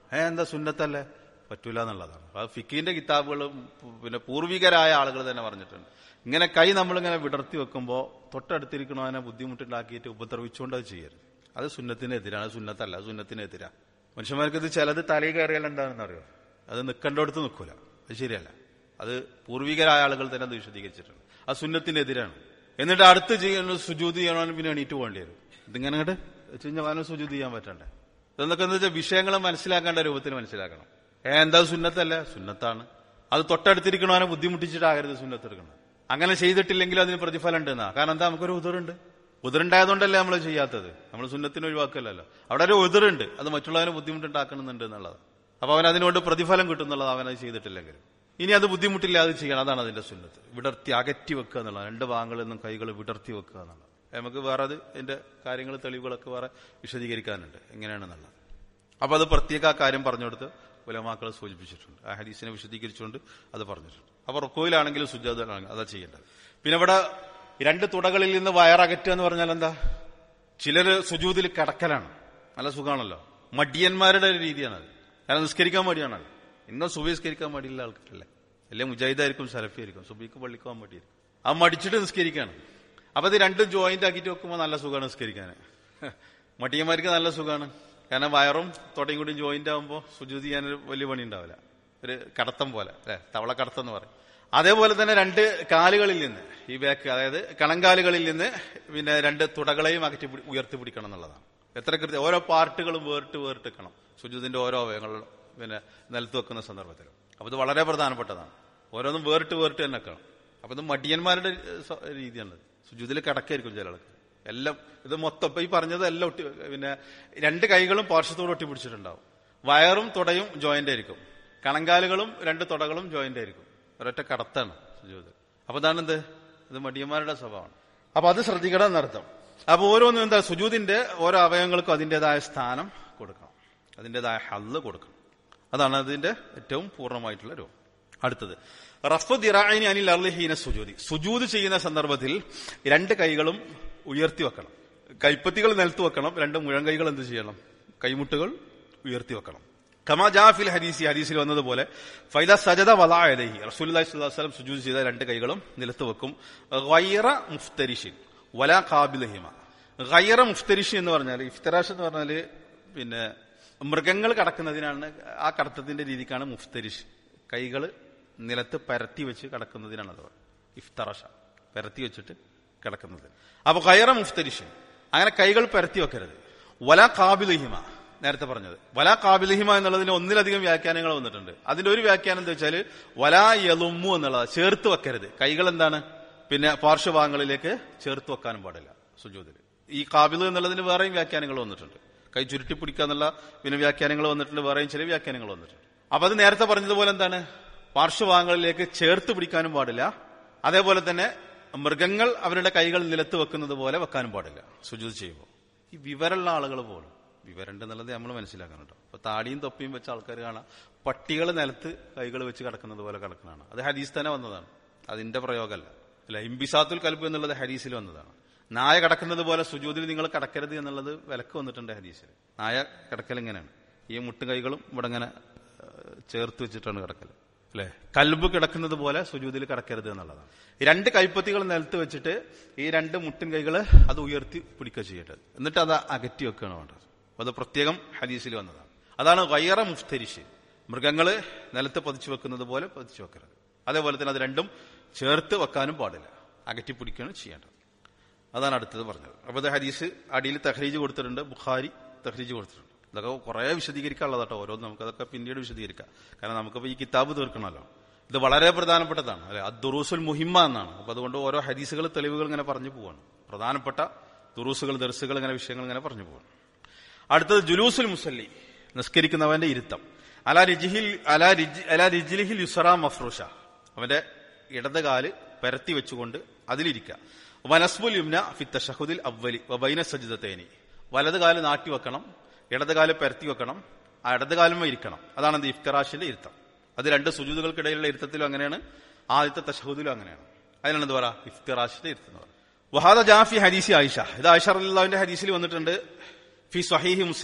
ഏ എന്താ സുന്നത്തല്ലേ പറ്റൂല എന്നുള്ളതാണ് അത് ഫിക്കിന്റെ കിതാബുകളും പിന്നെ പൂർവികരായ ആളുകൾ തന്നെ പറഞ്ഞിട്ടുണ്ട് ഇങ്ങനെ കൈ നമ്മളിങ്ങനെ വിടർത്തി വെക്കുമ്പോൾ തൊട്ടടുത്തിരിക്കണവനെ ബുദ്ധിമുട്ടുണ്ടാക്കിയിട്ട് ഉപദ്രവിച്ചുകൊണ്ട് അത് ചെയ്യരുത് അത് സുന്നത്തിനെതിരാണ് സുന്നത്തല്ല സുന്നത്തിനെതിരാ മനുഷ്യന്മാർക്ക് ഇത് ചിലത് തലയിൽ കയറിയാൽ എന്താണെന്ന് അറിയോ അത് നിൽക്കേണ്ടടുത്ത് നിൽക്കൂല അത് ശരിയല്ല അത് പൂർവികരായ ആളുകൾ തന്നെ അത് വിശദീകരിച്ചിട്ടുണ്ട് അത് സുന്നത്തിനെതിരാണ് എന്നിട്ട് അടുത്ത് ചെയ്യുന്ന സുജൂതി ചെയ്യണമെന്ന് പിന്നെ എണീറ്റ് പോകേണ്ടി വരും ഇതിങ്ങനെ അങ്ങോട്ട് ചിഞ്ഞവാനും സുജൂതി ചെയ്യാൻ പറ്റണ്ടേ ഇതെന്നൊക്കെ എന്താ വെച്ചാൽ വിഷയങ്ങൾ മനസ്സിലാക്കേണ്ട രൂപത്തിൽ മനസ്സിലാക്കണം ഏ എന്താ സുന്നത്തല്ല സുന്നത്താണ് അത് തൊട്ടടുത്തിരിക്കണവനെ ബുദ്ധിമുട്ടിച്ചിട്ടാകരുത് സുന്നത്ത് എടുക്കണം അങ്ങനെ ചെയ്തിട്ടില്ലെങ്കിൽ അതിന് പ്രതിഫലം ഉണ്ടെന്നാ കാരണം എന്താ നമുക്കൊരു ഉതിറുണ്ട് ഉതിറുണ്ടായതുകൊണ്ടല്ലേ നമ്മൾ ചെയ്യാത്തത് നമ്മൾ സുന്നത്തിന് ഒഴിവാക്കലല്ലോ അവിടെ ഒരു ഉതിറുണ്ട് അത് മറ്റുള്ളവനെ ബുദ്ധിമുട്ടുണ്ടാക്കണമെന്നുണ്ട് എന്നുള്ളത് അപ്പൊ അവൻ അതിനോട് പ്രതിഫലം കിട്ടുന്നുള്ളത് അവൻ അത് ചെയ്തിട്ടില്ലെങ്കിൽ ഇനി അത് ബുദ്ധിമുട്ടില്ലാതെ ചെയ്യണം അതാണ് അതിന്റെ സുന്നത്ത് വിടർത്തി അകറ്റി വെക്കുക എന്നുള്ളത് രണ്ട് ഭാഗങ്ങളിൽ നിന്നും കൈകൾ വിടർത്തി വെക്കുക എന്നുള്ളത് നമുക്ക് വേറെ അത് അതിന്റെ കാര്യങ്ങൾ തെളിവുകളൊക്കെ വേറെ വിശദീകരിക്കാനുണ്ട് എങ്ങനെയാണെന്നുള്ളത് അപ്പൊ അത് പ്രത്യേക ആ കാര്യം പറഞ്ഞു കൊടുത്ത് ഉലമാക്കൾ സൂചിപ്പിച്ചിട്ടുണ്ട് ആ ഹദീസിനെ വിശദീകരിച്ചുകൊണ്ട് അത് പറഞ്ഞിട്ടുണ്ട് അപ്പൊ റുക്കോയിലാണെങ്കിലും സുജാദാണെങ്കിലും അതാ ചെയ്യേണ്ടത് പിന്നെ ഇവിടെ രണ്ട് തുടകളിൽ നിന്ന് വയറകറ്റുക എന്ന് പറഞ്ഞാൽ എന്താ ചിലര് സുജൂതിൽ കിടക്കലാണ് നല്ല സുഖാണല്ലോ മടിയന്മാരുടെ ഒരു രീതിയാണത് കാരണം നിസ്കരിക്കാൻ മടിയാണത് ഇന്നും സുബി നിസ്കരിക്കാൻ മടിയുള്ള ആൾക്കാരല്ലേ അല്ലെ മുജാഹിദായിരിക്കും സലഫി ആയിരിക്കും സുബിക്ക് പള്ളിക്കാൻ മടിയായിരിക്കും ആ മടിച്ചിട്ട് നിസ്കരിക്കാണ് അപ്പൊ ഇത് രണ്ടും ജോയിന്റ് ആക്കിയിട്ട് വെക്കുമ്പോൾ നല്ല സുഖമാണ് നിസ്കരിക്കാൻ മടിയന്മാർക്ക് നല്ല സുഖമാണ് കാരണം വയറും തൊടയും കൂടി ജോയിന്റ് ആകുമ്പോൾ സുജൂതി ചെയ്യാനൊരു വലിയ പണി ഉണ്ടാവില്ല ഒരു കടത്തം പോലെ അല്ലെ തവള കടത്തം എന്ന് പറയും അതേപോലെ തന്നെ രണ്ട് കാലുകളിൽ നിന്ന് ഈ ബാക്ക് അതായത് കണങ്കാലുകളിൽ നിന്ന് പിന്നെ രണ്ട് തുടകളെയും അകറ്റി പിടി- ഉയർത്തി പിടിക്കണം എന്നുള്ളതാണ് എത്ര കൃത്യം ഓരോ പാർട്ടുകളും വേറിട്ട് വേറിട്ടിക്കണം സുജൂതിന്റെ ഓരോ അവയവങ്ങളും പിന്നെ നിലത്ത് വെക്കുന്ന സന്ദർഭത്തിൽ അപ്പൊ ഇത് വളരെ പ്രധാനപ്പെട്ടതാണ് ഓരോന്നും വേറിട്ട് വേറിട്ട് തന്നെ വെക്കണം അപ്പൊ ഇത് മടിയന്മാരുടെ സ- രീതിയാണ് സുജൂതിൽ കിടക്കായിരിക്കും ചില ആൾക്ക് എല്ലാം ഇത് മൊത്തം ഇപ്പൊ ഈ പറഞ്ഞത് എല്ലാം ഒട്ടി പിന്നെ രണ്ട് കൈകളും പാർശ്വത്തോട് ഒട്ടി പിടിച്ചിട്ടുണ്ടാവും വയറും തുടയും ജോയിന്റ് ആയിരിക്കും കണങ്കാലുകളും രണ്ട് തുടകളും ജോയിന്റ് ആയിരിക്കും ഒരൊറ്റ കടത്താണ് സുജൂത് അപ്പൊ ഇതാണ് എന്ത് ഇത് മടിയന്മാരുടെ സ്വഭാവമാണ് അപ്പൊ അത് ശ്രദ്ധിക്കണം എന്നർത്ഥം അപ്പൊ ഓരോന്നും എന്താ സുജൂതിന്റെ ഓരോ അവയവങ്ങൾക്കും അതിൻ്റെതായ സ്ഥാനം കൊടുക്കണം അതിൻ്റെതായ ഹല്ല് കൊടുക്കണം അതാണ് അതിന്റെ ഏറ്റവും പൂർണ്ണമായിട്ടുള്ള രൂപം അടുത്തത് റഫ് ദിറായിനി അനിൽ അർലിഹീന സുജൂതി സുജൂത് ചെയ്യുന്ന സന്ദർഭത്തിൽ രണ്ട് കൈകളും ഉയർത്തി വെക്കണം കൈപ്പത്തികൾ നിലത്ത് വെക്കണം രണ്ട് മുഴങ്കൈകൾ എന്ത് ചെയ്യണം കൈമുട്ടുകൾ ഉയർത്തി വെക്കണം കമാ ജാഫിൽ ഹദീസി ഹദീസിൽ വന്നതുപോലെ ഫൈദ സജദ വലായതഹി റസൂലി സ്വലം സുജൂത് ചെയ്ത രണ്ട് കൈകളും നിലത്ത് വെക്കും ഗൈറ മുഫ്തരിഷിൻ വല കാബിലഹിമ ഗൈറ മുഫ്തരിഷി എന്ന് പറഞ്ഞാൽ ഇഫ്തറാഷ് എന്ന് പറഞ്ഞാല് പിന്നെ മൃഗങ്ങൾ കടക്കുന്നതിനാണ് ആ കടത്തത്തിന്റെ രീതിക്കാണ് മുഫ്തരിഷ് കൈകൾ നിലത്ത് പരത്തി വെച്ച് കിടക്കുന്നതിനാണ് അത് ഇഫ്തറഷ പരത്തി വെച്ചിട്ട് കിടക്കുന്നത് അപ്പൊ കയറ മുഫ്തരിഷ് അങ്ങനെ കൈകൾ പരത്തി വെക്കരുത് വല കാബിലഹിമ നേരത്തെ പറഞ്ഞത് വല കാബിലഹിമ എന്നുള്ളതിന് ഒന്നിലധികം വ്യാഖ്യാനങ്ങൾ വന്നിട്ടുണ്ട് അതിന്റെ ഒരു വ്യാഖ്യാനം എന്താ വെച്ചാൽ വല യലുമ്മു എന്നുള്ളത് ചേർത്ത് വെക്കരുത് കൈകൾ എന്താണ് പിന്നെ പാർശ്വഭാഗങ്ങളിലേക്ക് ചേർത്ത് വെക്കാനും പാടില്ല സുജൂതിൽ ഈ കാബിൽ എന്നുള്ളതിന് വേറെയും വ്യാഖ്യാനങ്ങൾ വന്നിട്ടുണ്ട് കൈ ചുരുട്ടി പിടിക്കുക എന്നുള്ള പിന്നെ വ്യാഖ്യാനങ്ങൾ വന്നിട്ടുണ്ട് വേറെയും ചില വ്യാഖ്യാനങ്ങൾ വന്നിട്ടുണ്ട് അപ്പൊ അത് നേരത്തെ പറഞ്ഞതുപോലെ എന്താണ് പാർശ്വഭാഗങ്ങളിലേക്ക് ചേർത്ത് പിടിക്കാനും പാടില്ല അതേപോലെ തന്നെ മൃഗങ്ങൾ അവരുടെ കൈകൾ നിലത്ത് വെക്കുന്നത് പോലെ വെക്കാനും പാടില്ല സുജൂത് ചെയ്യുമ്പോൾ ഈ വിവരമുള്ള ആളുകൾ പോലും വിവരണ്ട് എന്നുള്ളത് നമ്മൾ മനസ്സിലാക്കണം കേട്ടോ അപ്പൊ താടിയും തൊപ്പിയും വെച്ച ആൾക്കാർ കാണാം പട്ടികൾ നിലത്ത് കൈകൾ വെച്ച് കിടക്കുന്നത് പോലെ കിടക്കുന്നതാണ് അത് ഹദീസ് തന്നെ വന്നതാണ് അതിന്റെ പ്രയോഗമല്ല അല്ല ഇംബിസാത്തുൽ കൽബ് എന്നുള്ളത് ഹദീസിൽ വന്നതാണ് നായ കിടക്കുന്നത് പോലെ സുജൂതിൽ നിങ്ങൾ കിടക്കരുത് എന്നുള്ളത് വിലക്ക് വന്നിട്ടുണ്ട് ഹദീസിൽ നായ കിടക്കൽ ഇങ്ങനെയാണ് ഈ മുട്ടും കൈകളും ഇവിടെ ഇങ്ങനെ ഏഹ്, ചേർത്ത് വെച്ചിട്ടാണ് കിടക്കൽ അല്ലെ കൽബ് കിടക്കുന്നത് പോലെ സുജൂതിൽ കിടക്കരുത് എന്നുള്ളതാണ് ഈ രണ്ട് കൈപ്പത്തികൾ നിലത്ത് വെച്ചിട്ട് ഈ രണ്ട് മുട്ടും കൈകള് അത് ഉയർത്തി പിടിക്കുക ചെയ്യേണ്ടത് എന്നിട്ട് അത് അകറ്റി വെക്കുകയാണ് വേണ്ടത് അപ്പൊ അത് പ്രത്യേകം ഹദീസിൽ വന്നതാണ് അതാണ് വയറ മുഫ്തരിഷ് മൃഗങ്ങള് നിലത്ത് പതിച്ചു വെക്കുന്നത് പോലെ പതിച്ചു വെക്കരുത് അതേപോലെ തന്നെ അത് രണ്ടും ചേർത്ത് വെക്കാനും പാടില്ല അകറ്റി പിടിക്കുകയാണ് ചെയ്യേണ്ടത് അതാണ് അടുത്തത് പറഞ്ഞത് അപ്പൊ ഇത് ഹദീസ് അടിയിൽ തഹ്രീജ് കൊടുത്തിട്ടുണ്ട് ബുഖാരി തഹ്രീജ് കൊടുത്തിട്ടുണ്ട് ഇതൊക്കെ കുറെ വിശദീകരിക്കാനുള്ളത് കേട്ടോ ഓരോന്ന് നമുക്കതൊക്കെ പിന്നീട് വിശദീകരിക്കാം കാരണം നമുക്കിപ്പോ ഈ കിതാബ് തീർക്കണമല്ലോ ഇത് വളരെ പ്രധാനപ്പെട്ടതാണ് അല്ലെ അദ്ദുറൂസുൽ മുഹിമ്മ എന്നാണ് അപ്പൊ അതുകൊണ്ട് ഓരോ ഹദീസുകൾ തെളിവുകൾ ഇങ്ങനെ പറഞ്ഞു പോവാണ് പ്രധാനപ്പെട്ട ദുറൂസുകൾ ദർസുകൾ ഇങ്ങനെ വിഷയങ്ങൾ ഇങ്ങനെ പറഞ്ഞു പോവാണ് അടുത്തത് ജുലൂസുൽ മുസല്ലി നിസ്കരിക്കുന്നവന്റെ ഇരുത്തം അലാ റിജിഹിൽ അലാ റിജി അലാ റിജിലിഹിൽ യുസറ മഫ്രൂഷ അവന്റെ ഇടത് കാല് പരത്തി വെച്ചുകൊണ്ട് അതിലിരിക്കുക വനസ്ബുൽ യുംന ഫിത്ത ഷഹുദിൽ അവലി വബൈന സജിദത്തേനി വലത് കാല് നാട്ടി വെക്കണം ഇടത് കാല് പരത്തി വെക്കണം ആ ഇടത് കാലും ഇരിക്കണം അതാണ് എന്ത് ഇഫ്തറാഷിന്റെ ഇരുത്തം അത് രണ്ട് സുജൂതുകൾക്കിടയിലുള്ള ഇരുത്തത്തിലും അങ്ങനെയാണ് ആദ്യത്തെ തഷഹുദിലും അങ്ങനെയാണ് അതിനാണ് എന്ത് പറയാ ഇഫ്തറാഷിന്റെ ഇരുത്തം എന്ന് പറയുന്നത് വഹാദ ജാഫി ഹദീസി ആയിഷ ഇത് ആയിഷ റളിയല്ലാഹുവിന്റെ ഹദീസിൽ വന്നിട്ടുണ്ട് ഫി സ്വഹീഹി മുസ്ലിം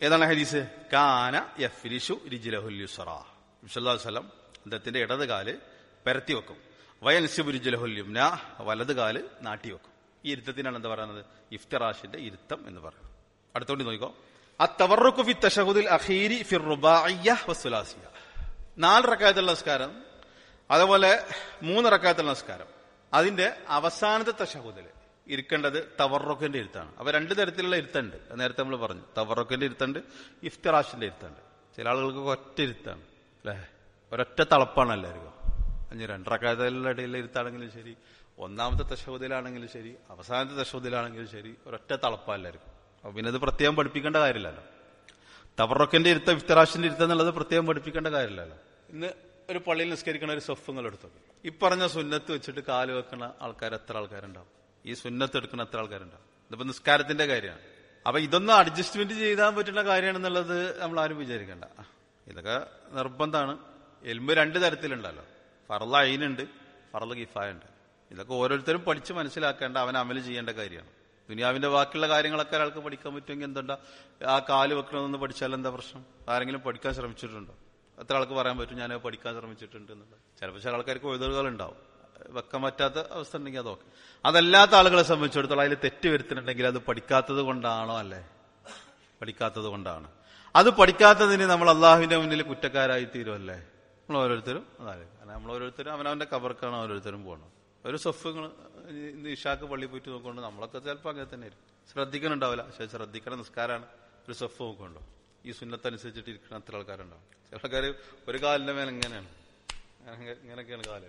ഏതാണ് ഹദീസ് കാന യഫ്രിഷു റിജ്ലഹുൽ യുസ്റ വസല്ലം അദ്ദേഹത്തിന്റെ ഇടത് കാല് പരത്തി വെക്കും വയൻസിബു റിജ്ലഹുൽ യുംന വലത് കാല് നാട്ടി വെക്കും ഈ ഇരുത്തത്തിനാണ് എന്താ പറയുന്നത് ഇഫ്തറാഷിന്റെ ഇരുത്തം എന്ന് പറയുന്നത് അടുത്തോണ്ട് നോക്കിക്കോ അത്തവറുക്കു ഫി തഷഹുദിൽ അഖീരി ഫി റുബാഇയ്യ വസുലാസിയ നാല് റക്കായത്തുള്ള നമസ്കാരം അതുപോലെ മൂന്ന് റക്കായത്തുള്ള നമസ്കാരം അതിന്റെ അവസാനത്തെ തഷഹുദില് ഇരിക്കേണ്ടത് തവറൊക്കിന്റെ ഇരുത്താണ് അപ്പൊ രണ്ട് തരത്തിലുള്ള ഇരുത്തുണ്ട് നേരത്തെ നമ്മൾ പറഞ്ഞു തവറൊക്കിന്റെ ഇരുത്തുണ്ട് ഇഫ്തിറാഷിന്റെ ഇരുത്തുണ്ട് ചില ആളുകൾക്ക് ഒറ്റ ഇരുത്താണ് അല്ലേ ഒരൊറ്റ തളപ്പാണ് എല്ലാവർക്കും അഞ്ഞ് രണ്ടറക്കായത്തിലുള്ള ഇടയിലെ ഇരുത്താണെങ്കിലും ശരി ഒന്നാമത്തെ തശോദിലാണെങ്കിലും ശരി അവസാനത്തെ തശോദിലാണെങ്കിലും ശരി ഒരൊറ്റ തളപ്പാ എല്ലാവർക്കും അപ്പൊ പിന്നെ അത് പ്രത്യേകം പഠിപ്പിക്കേണ്ട കാര്യമില്ലല്ലോ തവറൊക്കിന്റെ ഇരുത്തം ഇഫ്തറാഷിന്റെ ഇരുത്തം എന്നുള്ളത് പ്രത്യേകം പഠിപ്പിക്കേണ്ട കാര്യമില്ലല്ലോ ഇന്ന് ഒരു പള്ളിയിൽ നിസ്കരിക്കുന്ന ഒരു സൊഫുങ്ങൾ എടുത്തു ഈ പറഞ്ഞ സുന്നത്ത് വെച്ചിട്ട് കാല് വെക്കുന്ന ആൾക്കാർ എത്ര ആൾക്കാരുണ്ടാവും ഈ സുന്നത്ത് എടുക്കുന്ന എത്ര ആൾക്കാരുണ്ടാവും ഇതിപ്പോ നിസ്കാരത്തിന്റെ കാര്യമാണ് അപ്പൊ ഇതൊന്നും അഡ്ജസ്റ്റ്മെന്റ് ചെയ്താൻ പറ്റുന്ന കാര്യമാണെന്നുള്ളത് നമ്മൾ ആരും വിചാരിക്കണ്ട ഇതൊക്കെ നിർബന്ധമാണ് എൽമ്പ് രണ്ട് തരത്തിലുണ്ടല്ലോ ഫറല അയിനുണ്ട് ഫറല കിഫായുണ്ട് ഇതൊക്കെ ഓരോരുത്തരും പഠിച്ച് മനസ്സിലാക്കേണ്ട അവൻ അമല് ചെയ്യേണ്ട കാര്യമാണ് ദുനിയാവിന്റെ ബാക്കിയുള്ള കാര്യങ്ങളൊക്കെ ഒരാൾക്ക് പഠിക്കാൻ പറ്റുമെങ്കിൽ എന്തുണ്ടാ ആ കാല് വെക്കണമെന്ന് പഠിച്ചാൽ എന്താ പ്രശ്നം ആരെങ്കിലും പഠിക്കാൻ ശ്രമിച്ചിട്ടുണ്ടോ എത്ര ആൾക്ക് പറയാൻ പറ്റും ഞാൻ പഠിക്കാൻ ശ്രമിച്ചിട്ടുണ്ട് എന്നുള്ളത് ചിലപ്പോൾ ചില ആൾക്കാർക്ക് ഒഴുതുകൾ ഉണ്ടാവും വെക്കാൻ പറ്റാത്ത അവസ്ഥ ഉണ്ടെങ്കിൽ അതൊക്കെ അതല്ലാത്ത ആളുകളെ സംബന്ധിച്ചിടത്തോളം അതിൽ തെറ്റ് വരുത്തുന്നുണ്ടെങ്കിൽ അത് പഠിക്കാത്തത് കൊണ്ടാണോ അല്ലേ പഠിക്കാത്തത് കൊണ്ടാണ് അത് പഠിക്കാത്തതിന് നമ്മൾ അള്ളാഹുവിന്റെ മുന്നിൽ കുറ്റക്കാരായി തീരുമല്ലേ നമ്മൾ ഓരോരുത്തരും അതായത് കാരണം നമ്മൾ ഓരോരുത്തരും അവനവന്റെ കബർക്കാണ് ഓരോരുത്തരും പോകണം ഒരു സൊഫുകൾ ഇന്ന് ഇഷാക്ക് പള്ളി പോയിട്ട് നോക്കുകൊണ്ട് നമ്മളൊക്കെ ചിലപ്പോൾ അങ്ങനെ തന്നെ ആയിരിക്കും ശ്രദ്ധിക്കണുണ്ടാവില്ല പക്ഷെ ശ്രദ്ധിക്കണ നിസ്കാരമാണ് ഒരു സൊഫ് നോക്കുന്നുണ്ടോ ഈ സുന്നത്തനുസരിച്ചിട്ട് ഇരിക്കുന്ന അത്ര ആൾക്കാരുണ്ടാവും ചില ആൾക്കാർ ഒരു കാലിന്റെ മേലെ ഇങ്ങനെയാണ് അങ്ങനെ- ഇങ്ങനെയൊക്കെയാണ് കാല്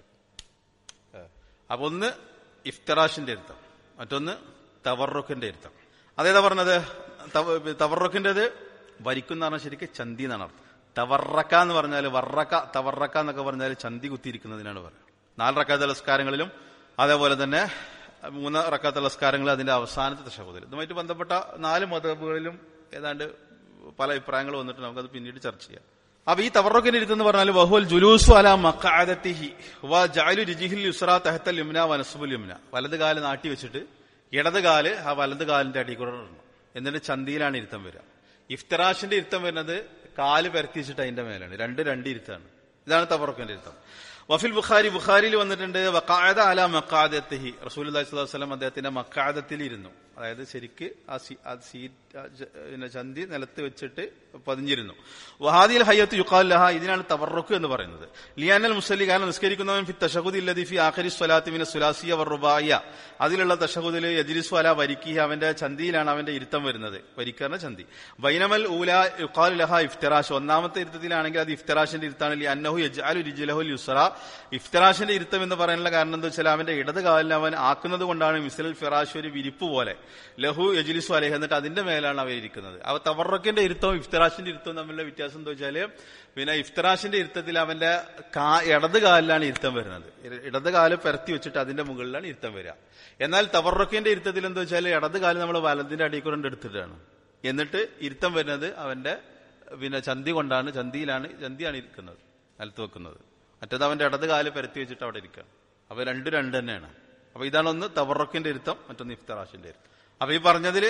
അപ്പൊ ഒന്ന് ഇഫ്തറാഷിന്റെ ഇരുത്തം മറ്റൊന്ന് തവറുഖിന്റെ ഇരുത്തം അതേതാ പറഞ്ഞത് തവറുഖിന്റേത് വരിക്കുന്ന പറഞ്ഞാൽ ശരിക്കും ചന്തി എന്നാണ് അർത്ഥം തവർറക്ക എന്ന് പറഞ്ഞാൽ വർറക്ക തവർറക്ക എന്നൊക്കെ പറഞ്ഞാൽ ചന്തി കുത്തിയിരിക്കുന്നതിനാണ് പറയുന്നത് നാല് റക്കാത്ത നമസ്കാരങ്ങളിലും അതേപോലെ തന്നെ മൂന്ന് റക്കാത്ത നമസ്കാരങ്ങൾ അതിന്റെ അവസാനത്തെ തശഹുദിൽ ഇതുമായിട്ട് ബന്ധപ്പെട്ട നാല് മതബുകളിലും ഏതാണ്ട് പല അഭിപ്രായങ്ങൾ വന്നിട്ട് നമുക്കത് പിന്നീട് ചർച്ച ചെയ്യാം അപ്പൊ ഈ തവറൊക്കെ ഇരുത്തെന്ന് പറഞ്ഞാൽ വഹുൽ ജുലൂസു അല മക്കാദത്തിഹി വ ജഅലു രിജിഹിൽ യുസ്ര തഹത്തൽ യുംന വനസുബുൽ യുംന വലത് കാല് നാട്ടി വെച്ചിട്ട് ഇടത് കാല് ആ വലത് കാലിന്റെ അടി കൂടെ ഇടണം എന്നിട്ട് ചന്തിയിലാണ് ഇരുത്തം വരിക ഇഫ്തറാഷിന്റെ ഇരുത്തം വരുന്നത് കാല് പരത്തി വെച്ചിട്ട് അതിന്റെ മേലാണ് രണ്ട് രണ്ട് ഇരുത്താണ് ഇതാണ് തവറക്കിന്റെ ഇരുത്തം വഫിൽ ബുഖാരി ബുഖാരിയിൽ വന്നിട്ടുണ്ട് വക്കായത അല മക്കാദത്തിഹി റസൂൽ അലൈഹി സ്വലാഹു വസ്ലം അദ്ദേഹത്തിന്റെ മക്കാദത്തിൽ ഇരുന്നു അതായത് ശരിക്ക് ആ സീ ആ സീറ്റ് ആ ജ- പിന്നെ ചന്തി നിലത്ത് വെച്ചിട്ട് പതിഞ്ഞിരുന്നു വഹാദിൽ ഹയ്യത്ത് യുക്കാൽ ലഹ ഇതിനാണ് തവറുക്ക് എന്ന് പറയുന്നത് ലിയാനൽ മുസല്ലി കാരണം നിസ്കരിക്കുന്നവൻ ഫി തഷഹുദ് ഇല്ലതി ഫി ആഖിരി സ്വലാത്തി മിന സുലാസിയ വറുബായ അതിലുള്ള തഷഹുദിൽ യജിലിസു അല വരിക്കി അവന്റെ ചന്തിയിലാണ് അവന്റെ ഇരുത്തം വരുന്നത് വരിക്കാരന്റെ ചന്തി ബൈനമൽ ഊല യുക്കാൽ ലഹ ഇഫ്തറാഷ് ഒന്നാമത്തെ ഇരുത്തത്തിലാണെങ്കിൽ അത് ഇഫ്തറാഷിന്റെ ഇരുത്താണ് ലി അന്നഹു യജ്അലു രിജ്ലഹുൽ യുസ്റ ഇഫ്തറാഷിന്റെ ഇരുത്തം എന്ന് പറയാനുള്ള കാരണം എന്താ വെച്ചാൽ അവന്റെ ഇടത് കാലിൽ അവൻ ആക്കുന്നത് കൊണ്ടാണ് മിസൽ ഫിറാഷ് ഒരു വിരിപ്പ് പോലെ ലഹു യജിലിസു അലഹ് എന്നിട്ട് അതിന്റെ മേലാണ് അവർ ഇരിക്കുന്നത് അവ തവറക്കിന്റെ ഇരുത്തവും ഇഫ്തറാഷിന്റെ ഇരുത്തവും തമ്മിലുള്ള വ്യത്യാസം എന്താ വെച്ചാല് പിന്നെ ഇഫ്തറാഷിന്റെ ഇരുത്തത്തിൽ അവന്റെ കാ ഇടത് കാലിലാണ് ഇരുത്തം വരുന്നത് ഇ- ഇടത് കാല് പരത്തി വെച്ചിട്ട് അതിന്റെ മുകളിലാണ് ഇരുത്തം വരിക എന്നാൽ തവറക്കിന്റെ ഇരുത്തത്തിൽ എന്താ വെച്ചാൽ ഇടത് കാല് നമ്മൾ വലതിന്റെ അടിയിൽ കൊണ്ട് എടുത്തിട്ടാണ് എന്നിട്ട് ഇരുത്തം വരുന്നത് അവന്റെ പിന്നെ ചന്തി കൊണ്ടാണ് ചന്തിയിലാണ് ചന്തിയാണ് ഇരിക്കുന്നത് നിലത്ത് വെക്കുന്നത് മറ്റേത് അവന്റെ ഇടത് കാല് പരത്തി വെച്ചിട്ട് അവിടെ ഇരിക്കുക അപ്പൊ രണ്ട് രണ്ട് തന്നെയാണ് അപ്പൊ ഇതാണ് ഒന്ന് തവറക്കിന്റെ ഇരുത്തം മറ്റൊന്ന് ഇഫ്തറാഷിന്റെ ഇരുത്തം അപ്പൊ ഈ പറഞ്ഞതില്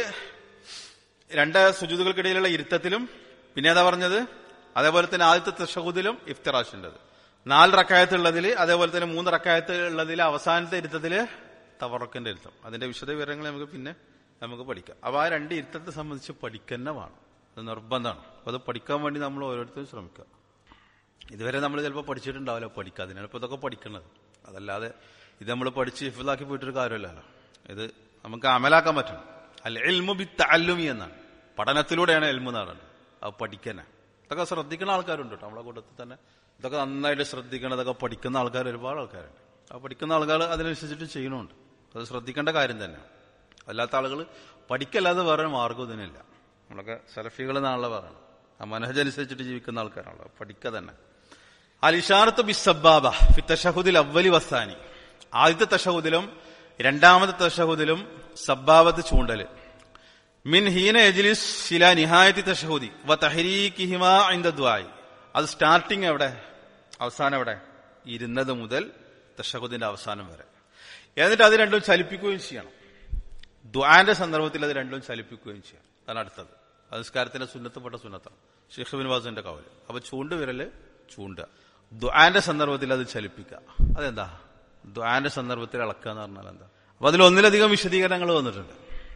രണ്ട് സുജുതുകൾക്കിടയിലുള്ള ഇരുത്തത്തിലും പിന്നെ ഏതാ പറഞ്ഞത് അതേപോലെ തന്നെ ആദ്യത്തെ തഷഹുദിലും ഇഫ്തറാഷിൻ്റെത് നാല് റക്കായത്തുള്ളതിൽ അതേപോലെ തന്നെ മൂന്ന് റക്കായത്ത് ഉള്ളതിൽ അവസാനത്തെ ഇരുത്തത്തില് തവറക്കിന്റെ ഇരുത്തം അതിന്റെ വിശദ വിവരങ്ങൾ നമുക്ക് പിന്നെ നമുക്ക് പഠിക്കാം അപ്പൊ ആ രണ്ട് ഇരുത്തത്തെ സംബന്ധിച്ച് പഠിക്കന്നെ വേണം അത് നിർബന്ധമാണ് അപ്പൊ അത് പഠിക്കാൻ വേണ്ടി നമ്മൾ ഓരോരുത്തരും ശ്രമിക്കുക ഇതുവരെ നമ്മൾ ചിലപ്പോൾ പഠിച്ചിട്ടുണ്ടാവില്ല പഠിക്കുക അതിനാണ് ഇപ്പൊ ഇതൊക്കെ പഠിക്കുന്നത് അതല്ലാതെ ഇത് നമ്മൾ പഠിച്ച് ഹിഫിലാക്കി പോയിട്ടൊരു കാര്യമല്ലല്ലോ ഇത് നമുക്ക് അമലാക്കാൻ പറ്റണം അല്ല എൽമു ബി താല്ലുമി എന്നാണ് പഠനത്തിലൂടെയാണ് എൽമു നടന്നത് അത് പഠിക്കാനാ ഇതൊക്കെ ശ്രദ്ധിക്കുന്ന ആൾക്കാരുണ്ട് കേട്ടോ നമ്മളെ കൂട്ടത്തിൽ തന്നെ ഇതൊക്കെ നന്നായിട്ട് ശ്രദ്ധിക്കണം ഇതൊക്കെ പഠിക്കുന്ന ആൾക്കാർ ഒരുപാട് ആൾക്കാരുണ്ട് ആ പഠിക്കുന്ന ആൾക്കാർ അതിനനുസരിച്ചിട്ട് ചെയ്യണമുണ്ട് അത് ശ്രദ്ധിക്കേണ്ട കാര്യം തന്നെയാണ് അല്ലാത്ത ആളുകൾ പഠിക്കല്ലാതെ വേറെ മാർഗം ഇതിനില്ല നമ്മളൊക്കെ സെൽഫികൾ എന്നാണല്ലോ പറയുന്നത് ആ മനഹജ് അനുസരിച്ചിട്ട് ജീവിക്കുന്ന ആൾക്കാരാണല്ലോ പഠിക്കുക തന്നെ അൽ ഇഷാറത്ത് ബി സബ്ബാബ ഫി തഷഹുദിൽ അവലി വസാനി ആദ്യത്തെ തഷഹുദിലും രണ്ടാമത്തെ തഷഹുദിലും സബ്ബാബത്ത് ചൂണ്ടല് മിൻ ഹീന എജ്ലിസ് ശില നിഹായത്തി തഷഹുദി വ തഹരീക്കിഹിമ ഇൻദ ദ്വായി അത് സ്റ്റാർട്ടിങ് എവിടെ അവസാനം എവിടെ ഇരുന്നത് മുതൽ തഷഹുദിന്റെ അവസാനം വരെ എന്നിട്ട് അത് രണ്ടും ചലിപ്പിക്കുകയും ചെയ്യണം ദ്വാന്റെ സന്ദർഭത്തിൽ അത് രണ്ടും ചലിപ്പിക്കുകയും ചെയ്യാം അതാണ് അടുത്തത് അത് നിസ്കാരത്തിന്റെ സുന്നത്തപ്പെട്ട സുന്നത്താണ് ഷെയ്ഖ് ബിൻ വാസിന്റെ കവല് അപ്പൊ ചൂണ്ട് വിരല് ചൂണ്ട ദ്വാന്റെ സന്ദർഭത്തിൽ അത് ചലിപ്പിക്കുക അതെന്താ ദ്വാന്റെ സന്ദർഭത്തിൽ ഇളക്കുക എന്ന് പറഞ്ഞാൽ എന്താ അപ്പൊ അതിൽ ഒന്നിലധികം വിശദീകരണങ്ങൾ വന്നിട്ടുണ്ട്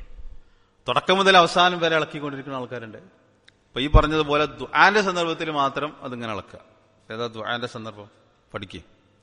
തുടക്കം മുതൽ അവസാനം വരെ ഇളക്കിക്കൊണ്ടിരിക്കുന്ന ആൾക്കാരുണ്ട് അപ്പൊ ഈ പറഞ്ഞതുപോലെ ദ്വാന്റെ സന്ദർഭത്തിൽ മാത്രം അതിങ്ങനെ ഇളക്കുക ഏതാ ദ്വാന്റെ സന്ദർഭം പഠിക്കുക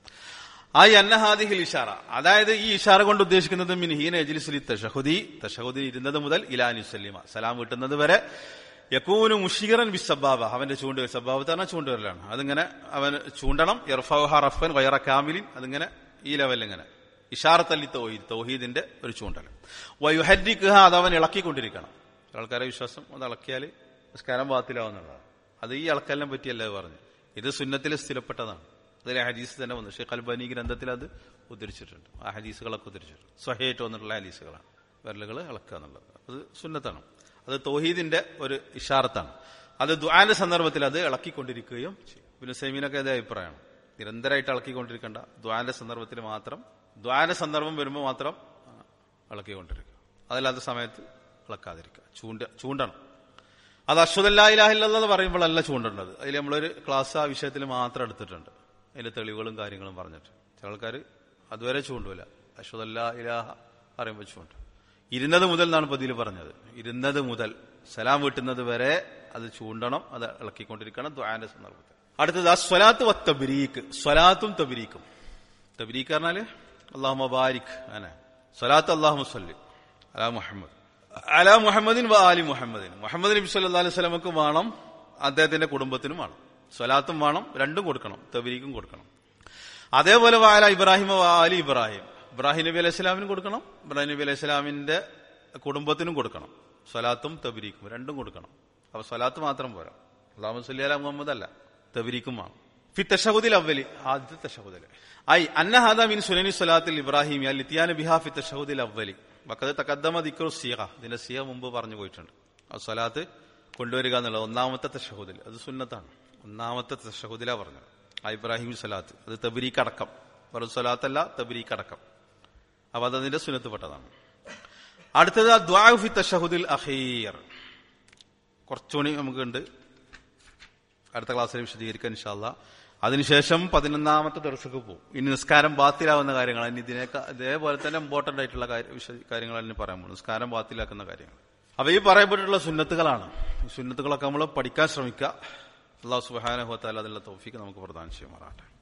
ആ അന്നഹാദിഹിൽ ഇഷാറ അതായത് ഈ ഇഷാറ കൊണ്ട് ഉദ്ദേശിക്കുന്നത് മിൻഹീൻ എജ്ലിസ്ലി തഷഹുദി തഷഹുദി ഇരുന്നത് മുതൽ ഇലാനുസല്ലിമ സലാം വീട്ടുന്നത് വരെ യക്കൂനു മുഷീറൻ ബിസബാബ അവന്റെ ചൂണ്ട് സബാബ് തന്നെ ചൂണ്ടുവരലാണ് അതിങ്ങനെ അവൻ ചൂണ്ടണം ഇർഫഹ റഫൻ വയറ കാമിലിൻ അതിങ്ങനെ ഈ ലെവലിൽ ഇങ്ങനെ ഇഷാറത്തല്ലി തൗഹീദ് തൗഹീദിന്റെ ഒരു ചൂണ്ടൽ വയുഹരിക്കുക അത് അവൻ ഇളക്കിക്കൊണ്ടിരിക്കണം ആൾക്കാരെ വിശ്വാസം അത് ഇളക്കിയാൽ നിസ്കാരം ബാത്തിലാവുന്നുള്ളതാണ് അത് ഈ ഇളക്കലിനെ പറ്റിയല്ല ഇത് പറഞ്ഞു ഇത് സുന്നത്തിൽ സ്ഥിരപ്പെട്ടതാണ് അതിലെ ഹദീസ് തന്നെ വന്നു ഷെയ്ഖ് അൽബാനി ഗ്രന്ഥത്തിൽ അത് ഉദ്ധരിച്ചിട്ടുണ്ട് ആ ഹദീസുകളൊക്കെ ഉദ്ധരിച്ചിട്ടുണ്ട് സ്വഹേറ്റ് വന്നിട്ടുള്ള ഹദീസുകളാണ് വിരലുകൾ ഇളക്കുക എന്നുള്ളത് അത് സുന്നത്താണ് അത് തൗഹീദിന്റെ ഒരു ഇഷാറത്താണ് അത് ദ്വാന്റെ സന്ദർഭത്തിൽ അത് ഇളക്കിക്കൊണ്ടിരിക്കുകയും ചെയ്യും പിന്നെ സെമീനൊക്കെ അതേ അഭിപ്രായമാണ് നിരന്തരമായിട്ട് ഇളക്കിക്കൊണ്ടിരിക്കേണ്ട ദ്വാന്റെ സന്ദർഭത്തിൽ മാത്രം ദ്വാന്റെ സന്ദർഭം വരുമ്പോൾ മാത്രം ആ, ഇളക്കിക്കൊണ്ടിരിക്കുക അതല്ലാത്ത സമയത്ത് ഇളക്കാതിരിക്കുക ചൂണ്ട ചൂണ്ടണം അത് അശ്വതല്ലാഹില്ലാഹില്ലെന്ന് പറയുമ്പോഴല്ല ചൂണ്ടേണ്ടത് അതിൽ നമ്മളൊരു ക്ലാസ് ആ വിഷയത്തിൽ മാത്രം എടുത്തിട്ടുണ്ട് അതിന്റെ തെളിവുകളും കാര്യങ്ങളും പറഞ്ഞിട്ട് ചില ആൾക്കാർ അതുവരെ ചൂണ്ടൂല അശ്വതല്ലാ ഇലാഹ പറയുമ്പോൾ ചൂണ്ട് ഇരുന്നത് മുതൽ എന്നാണ് പതിയിൽ പറഞ്ഞത് ഇരുന്നത് മുതൽ സലാം വീട്ടുന്നത് വരെ അത് ചൂണ്ടണം അത് ഇളക്കിക്കൊണ്ടിരിക്കണം ദ്വാന്റെ സന്ദർഭത്തിൽ അടുത്തത് ആ സ്വലാത്ത് വ തബരീക്ക് സ്വലാത്തും തബരീക്കും തബരീക്ക് പറഞ്ഞാല് അള്ളാഹു മബാരിക് അങ്ങനെ സ്വലാത്ത് അള്ളാഹു മുസല്ലി അലാ മുഹമ്മദ് അലാ മുഹമ്മദിൻ വ ആലി മുഹമ്മദിൻ മുഹമ്മദ് നബി സല്ലാ അലൈഹി സ്വലമക്ക് വേണം അദ്ദേഹത്തിന്റെ കുടുംബത്തിനും വേണം സ്വലാത്തും വേണം രണ്ടും കൊടുക്കണം തബരീക്കും കൊടുക്കണം അതേപോലെ വാല ഇബ്രാഹിം വ ആലി ഇബ്രാഹിം ഇബ്രാഹിം നബി അലൈഹി സ്വലാമിനും കൊടുക്കണം ഇബ്രാഹിം നബി അലൈഹി സ്വലാമിന്റെ കുടുംബത്തിനും കൊടുക്കണം സ്വലാത്തും തബരീക്കും രണ്ടും കൊടുക്കണം അപ്പൊ സ്വലാത്ത് മാത്രം പോരാ അള്ളാഹു സല്ലി അല മുഹമ്മദ് അല്ല തബരീക്കും വേണം ഫി തഷഹുദിൽ അവലി ആദ്യത്തെ തഷഹുദിൽ ഐ അന്നഹാദ മിൻ സുനനി സ്വലാത്തിൽ ഇബ്രാഹിം ലിത്തിയാന ബിഹാ ഫി തഷഹുദിൽ അവലി വക്കത് തക്കദ്ദമ ദിക്റു സീഹ ഇതിന്റെ സീഹ മുമ്പ് പറഞ്ഞു പോയിട്ടുണ്ട് ആ സ്വലാത്ത് കൊണ്ടുവരിക എന്നുള്ളത് ഒന്നാമത്തെ തഷഹുദിൽ അത് സുന്നത്താണ് ഒന്നാമത്തെ തഷഹുദിലാ പറഞ്ഞത് ആ ഇബ്രാഹിം സ്വലാത്ത് അത് തബരീക്ക് അടക്കം വെറും സ്വലാത്തല്ല തബരീക്ക് അടക്കം അപ്പൊ അത് അതിന്റെ സുന്നത്തുപെട്ടതാണ് അടുത്തത് ദ്വാഫി തഷഹുദിൽ അഖീർ കുറച്ചുകൂടി നമുക്കുണ്ട് അടുത്ത ക്ലാസ്സിൽ വിശദീകരിക്കാൻ ഇൻഷാല്ല അതിനുശേഷം പതിനൊന്നാമത്തെ ദിവസക്ക് പോകും ഇനി നിസ്കാരം ബാത്തിലാവുന്ന കാര്യങ്ങൾ ഇനി ഇതിനേക്കാ ഇതേപോലെ തന്നെ ഇമ്പോർട്ടന്റ് ആയിട്ടുള്ള കാര്യ- വിശ- കാര്യങ്ങൾ ഇനി പറയാൻ പോകും നിസ്കാരം ബാത്തിലാക്കുന്ന കാര്യങ്ങൾ അപ്പൊ ഈ പറയപ്പെട്ടിട്ടുള്ള സുന്നത്തുകളാണ് ഈ സുന്നത്തുകളൊക്കെ നമ്മൾ പഠിക്കാൻ ശ്രമിക്കുക അള്ളാഹു സുബാനഹുത്താല അതിനുള്ള തോഫിക്ക് നമുക്ക് പ്രധാനം ചെയ്യുമാറാട്ടെ